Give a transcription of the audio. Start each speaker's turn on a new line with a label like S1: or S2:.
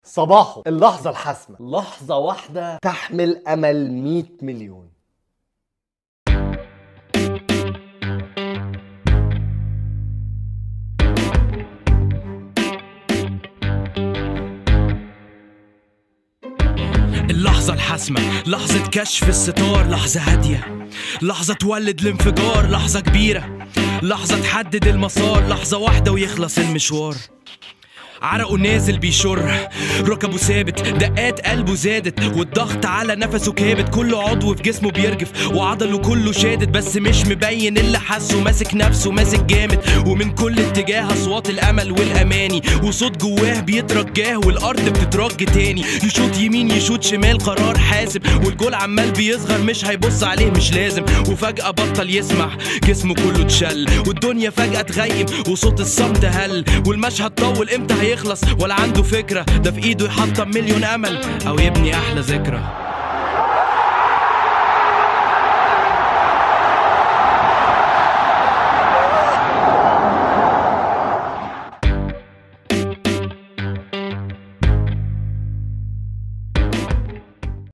S1: صباحه اللحظة الحاسمة لحظة واحدة تحمل أمل 100 مليون
S2: اللحظة الحاسمة لحظة كشف الستار لحظة هادية لحظة تولد الانفجار لحظة كبيرة لحظة تحدد المسار لحظة واحدة ويخلص المشوار عرقه نازل بيشر ركبه ثابت دقات قلبه زادت والضغط على نفسه كابت كل عضو في جسمه بيرجف وعضله كله شادد بس مش مبين اللي حاسه ماسك نفسه ماسك جامد ومن كل اتجاه اصوات الامل والاماني وصوت جواه بيترجاه والارض بتترج تاني يشوط يمين يشوط شمال قرار حاسب والجول عمال بيصغر مش هيبص عليه مش لازم وفجأة بطل يسمع جسمه كله اتشل والدنيا فجأة تغيم وصوت الصمت هل والمشهد طول امتى هيخلص ولا عنده فكرة ده في ايده يحطم مليون امل او يبني احلى ذكرى